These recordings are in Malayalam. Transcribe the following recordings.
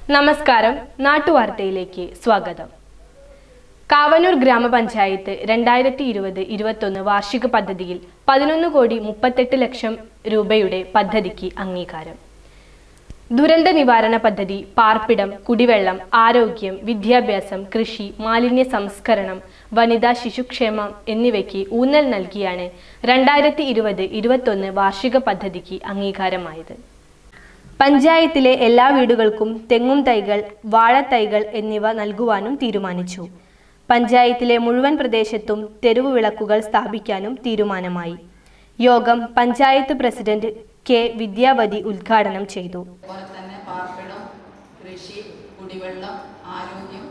നമസ്കാരം നാട്ടുവാർത്തയിലേക്ക് സ്വാഗതം കാവനൂർ ഗ്രാമപഞ്ചായത്ത് രണ്ടായിരത്തി ഇരുപത് ഇരുപത്തൊന്ന് വാർഷിക പദ്ധതിയിൽ പതിനൊന്ന് കോടി മുപ്പത്തെട്ട് ലക്ഷം രൂപയുടെ പദ്ധതിക്ക് അംഗീകാരം ദുരന്ത നിവാരണ പദ്ധതി പാർപ്പിടം കുടിവെള്ളം ആരോഗ്യം വിദ്യാഭ്യാസം കൃഷി മാലിന്യ സംസ്കരണം വനിതാ ശിശുക്ഷേമം എന്നിവയ്ക്ക് ഊന്നൽ നൽകിയാണ് രണ്ടായിരത്തി ഇരുപത് ഇരുപത്തൊന്ന് വാർഷിക പദ്ധതിക്ക് അംഗീകാരമായത് പഞ്ചായത്തിലെ എല്ലാ വീടുകൾക്കും തെങ്ങും തൈകൾ വാഴത്തൈകൾ എന്നിവ നൽകുവാനും തീരുമാനിച്ചു പഞ്ചായത്തിലെ മുഴുവൻ പ്രദേശത്തും തെരുവു വിളക്കുകൾ സ്ഥാപിക്കാനും തീരുമാനമായി യോഗം പഞ്ചായത്ത് പ്രസിഡന്റ് കെ വിദ്യാവതി ഉദ്ഘാടനം ചെയ്തു അതുപോലെ തന്നെ പാർപ്പിടം കൃഷി കുടിവെള്ളം ആരോഗ്യം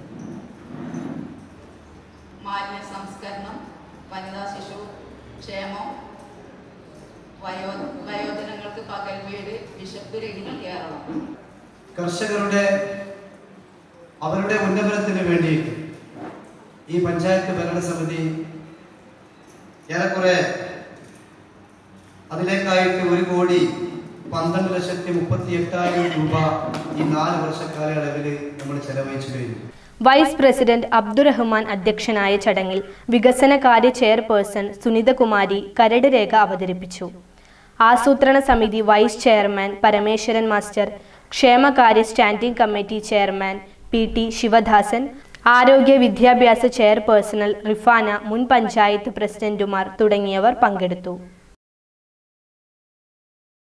മാലിന്യ സംസ്കരണം വനിതാ ശിശു ക്ഷേമം വയോ വയോജനങ്ങൾക്ക് പകൽ വീട് ബിഷപ്പ് രഹിത കേരളം കർഷകരുടെ അവരുടെ ഉന്നമനത്തിന് വേണ്ടിയിട്ട് ഈ പഞ്ചായത്ത് ഭരണസമിതി ഏറെക്കുറെ അതിലേക്കായിട്ട് ഒരു കോടി പന്ത്രണ്ട് ലക്ഷത്തി മുപ്പത്തി എട്ടായിരം രൂപ ഈ നാല് വർഷ കാലയളവിൽ നമ്മൾ ചെലവഴിച്ചു കഴിഞ്ഞു വൈസ് പ്രസിഡന്റ് അബ്ദുറഹ്മാൻ അധ്യക്ഷനായ ചടങ്ങിൽ വികസനകാര്യ ചെയർപേഴ്സൺ സുനിതകുമാരി കരട് രേഖ അവതരിപ്പിച്ചു ആസൂത്രണ സമിതി വൈസ് ചെയർമാൻ പരമേശ്വരൻ മാസ്റ്റർ ക്ഷേമകാര്യ standing committee chairman P T Sivadasan ആരോഗ്യ വിദ്യാഭ്യാസ ചെയർപേഴ്സണൽ റിഫാന മുൻ പഞ്ചായത്ത് പ്രസിഡന്റുമാർ തുടങ്ങിയവർ പങ്കെടുത്തു